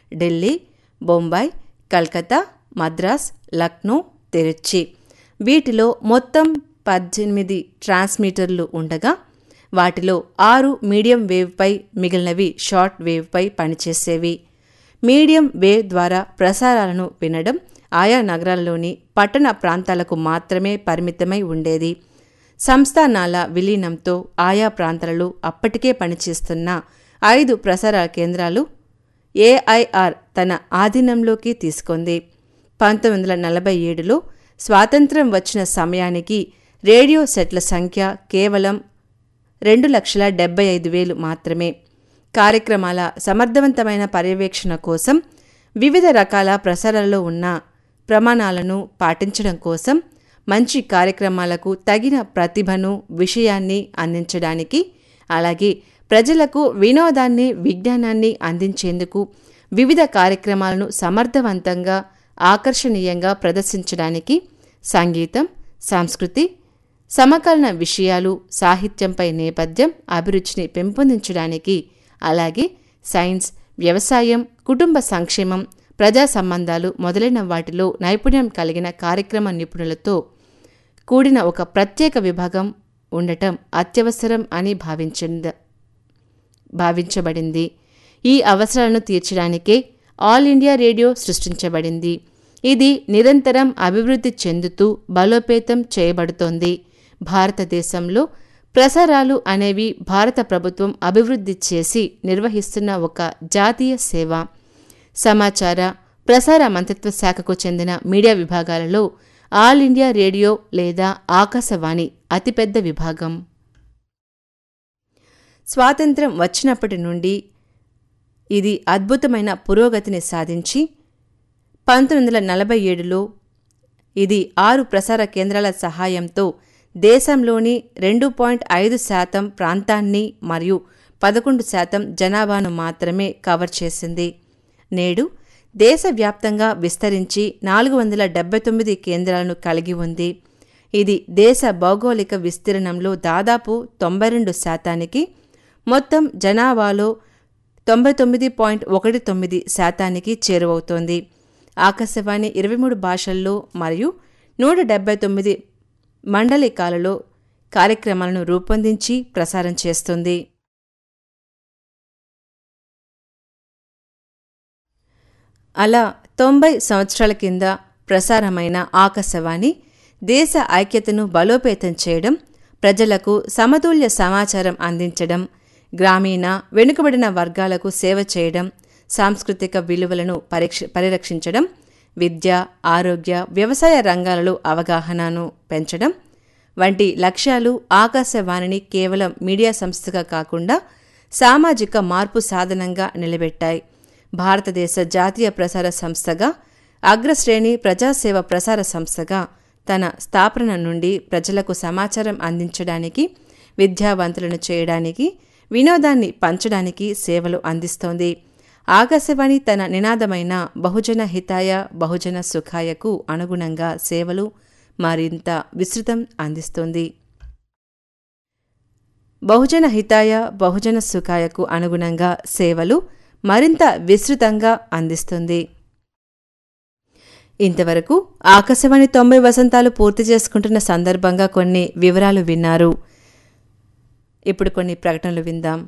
ఢిల్లీ బొంబాయి కల్కత్తా మద్రాస్ లక్నో తిరుచి వీటిలో మొత్తం పద్దెనిమిది ట్రాన్స్మిటర్లు ఉండగా వాటిలో ఆరు మీడియం వేవ్పై మిగిలినవి షార్ట్ వేవ్పై పనిచేసేవి మీడియం వేవ్ ద్వారా ప్రసారాలను వినడం ఆయా నగరాల్లోని పట్టణ ప్రాంతాలకు మాత్రమే పరిమితమై ఉండేది సంస్థానాల విలీనంతో ఆయా ప్రాంతాలలో అప్పటికే పనిచేస్తున్న ఐదు ప్రసార కేంద్రాలు ఏఐఆర్ తన ఆధీనంలోకి తీసుకుంది పంతొమ్మిది వందల నలభై ఏడులో స్వాతంత్ర్యం వచ్చిన సమయానికి రేడియో సెట్ల సంఖ్య కేవలం రెండు లక్షల డెబ్బై ఐదు వేలు మాత్రమే కార్యక్రమాల సమర్థవంతమైన పర్యవేక్షణ కోసం వివిధ రకాల ప్రసారాల్లో ఉన్న ప్రమాణాలను పాటించడం కోసం మంచి కార్యక్రమాలకు తగిన ప్రతిభను విషయాన్ని అందించడానికి అలాగే ప్రజలకు వినోదాన్ని విజ్ఞానాన్ని అందించేందుకు వివిధ కార్యక్రమాలను సమర్థవంతంగా ఆకర్షణీయంగా ప్రదర్శించడానికి సంగీతం సంస్కృతి సమకలన విషయాలు సాహిత్యంపై నేపథ్యం అభిరుచిని పెంపొందించడానికి అలాగే సైన్స్ వ్యవసాయం కుటుంబ సంక్షేమం ప్రజా సంబంధాలు మొదలైన వాటిలో నైపుణ్యం కలిగిన కార్యక్రమ నిపుణులతో కూడిన ఒక ప్రత్యేక విభాగం ఉండటం అత్యవసరం అని భావించింద భావించబడింది ఈ అవసరాలను తీర్చడానికే ఆల్ ఇండియా రేడియో సృష్టించబడింది ఇది నిరంతరం అభివృద్ధి చెందుతూ బలోపేతం చేయబడుతోంది భారతదేశంలో ప్రసారాలు అనేవి భారత ప్రభుత్వం అభివృద్ధి చేసి నిర్వహిస్తున్న ఒక జాతీయ సేవ సమాచార ప్రసార మంత్రిత్వ శాఖకు చెందిన మీడియా విభాగాలలో ఆల్ ఇండియా రేడియో లేదా ఆకాశవాణి అతిపెద్ద విభాగం స్వాతంత్రం వచ్చినప్పటి నుండి ఇది అద్భుతమైన పురోగతిని సాధించి పంతొమ్మిది వందల నలభై ఏడులో ఇది ఆరు ప్రసార కేంద్రాల సహాయంతో దేశంలోని రెండు పాయింట్ ఐదు శాతం ప్రాంతాన్ని మరియు పదకొండు శాతం జనాభాను మాత్రమే కవర్ చేసింది నేడు దేశవ్యాప్తంగా విస్తరించి నాలుగు వందల డెబ్బై తొమ్మిది కేంద్రాలను కలిగి ఉంది ఇది దేశ భౌగోళిక విస్తీర్ణంలో దాదాపు తొంభై రెండు శాతానికి మొత్తం జనాభాలో తొంభై తొమ్మిది పాయింట్ ఒకటి తొమ్మిది శాతానికి చేరువవుతోంది ఆకాశవాణి ఇరవై మూడు భాషల్లో మరియు నూట డెబ్బై తొమ్మిది మండలికాలలో కార్యక్రమాలను రూపొందించి ప్రసారం చేస్తుంది అలా తొంభై సంవత్సరాల కింద ప్రసారమైన ఆకాశవాణి దేశ ఐక్యతను బలోపేతం చేయడం ప్రజలకు సమతుల్య సమాచారం అందించడం గ్రామీణ వెనుకబడిన వర్గాలకు సేవ చేయడం సాంస్కృతిక విలువలను పరీక్ష పరిరక్షించడం విద్య ఆరోగ్య వ్యవసాయ రంగాలలో అవగాహనను పెంచడం వంటి లక్ష్యాలు ఆకాశవాణిని కేవలం మీడియా సంస్థగా కాకుండా సామాజిక మార్పు సాధనంగా నిలబెట్టాయి భారతదేశ జాతీయ ప్రసార సంస్థగా అగ్రశ్రేణి ప్రజాసేవ ప్రసార సంస్థగా తన స్థాపన నుండి ప్రజలకు సమాచారం అందించడానికి విద్యావంతులను చేయడానికి వినోదాన్ని పంచడానికి సేవలు అందిస్తోంది ఆకాశవాణి తన నినాదమైన బహుజన హితాయ బహుజన సుఖాయకు అనుగుణంగా సేవలు మరింత విస్తృతం అందిస్తోంది బహుజన హితాయ బహుజన సుఖాయకు అనుగుణంగా సేవలు మరింత విస్తృతంగా అందిస్తుంది ఇంతవరకు ఆకాశవాణి తొంభై వసంతాలు పూర్తి చేసుకుంటున్న సందర్భంగా కొన్ని వివరాలు విన్నారు ఇప్పుడు కొన్ని ప్రకటనలు విందాం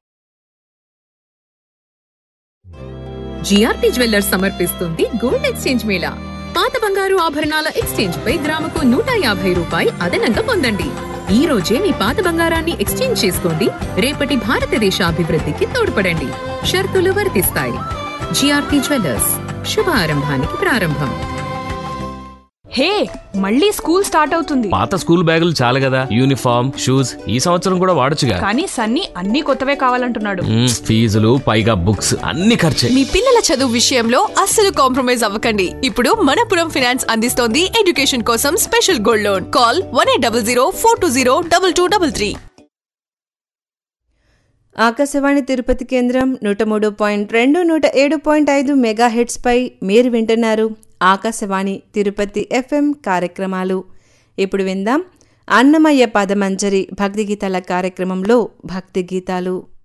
జిఆర్టీ జ్యువెల్లర్స్ సమర్పిస్తుంది గోల్డ్ ఎక్స్చేంజ్ మేళా పాత బంగారు ఆభరణాల ఎక్స్చేంజ్ పై గ్రాముకు నూట యాభై రూపాయి అదనంగా పొందండి ఈ రోజే మీ పాత బంగారాన్ని ఎక్స్చేంజ్ చేసుకోండి రేపటి భారతదేశ అభివృద్ధికి తోడ్పడండి షరతులు వర్తిస్తాయి జిఆర్టీ జ్యువెల్లర్స్ శుభారంభానికి ప్రారంభం హే మళ్ళీ స్కూల్ స్టార్ట్ అవుతుంది పాత స్కూల్ బ్యాగులు చాలు కదా యూనిఫామ్ షూస్ ఈ సంవత్సరం కూడా వాడొచ్చుగా కానీ సన్నీ అన్ని కొత్తవే కావాలంటున్నాడు మ్మ్, ఫీజులు పైగా బుక్స్ అన్ని ఖర్చే మీ పిల్లల చదువు విషయంలో అస్సలు కాంప్రమైజ్ అవ్వకండి ఇప్పుడు మనపురం ఫైనాన్స్ అందిస్తోంది ఎడ్యుకేషన్ కోసం special gold loan call one eight double zero four two zero double two double three Akashvani Tirupati కేంద్రం నూట మూడు పాయింట్ రెండు నూట ఏడు పాయింట్ ఐదు మెగా పై మీరు వింటున్నారు ఆకాశవాణి తిరుపతి ఎఫ్ఎం కార్యక్రమాలు ఇప్పుడు విందాం అన్నమయ్య పదమంజరి భక్తి గీతాల కార్యక్రమంలో భక్తి గీతాలు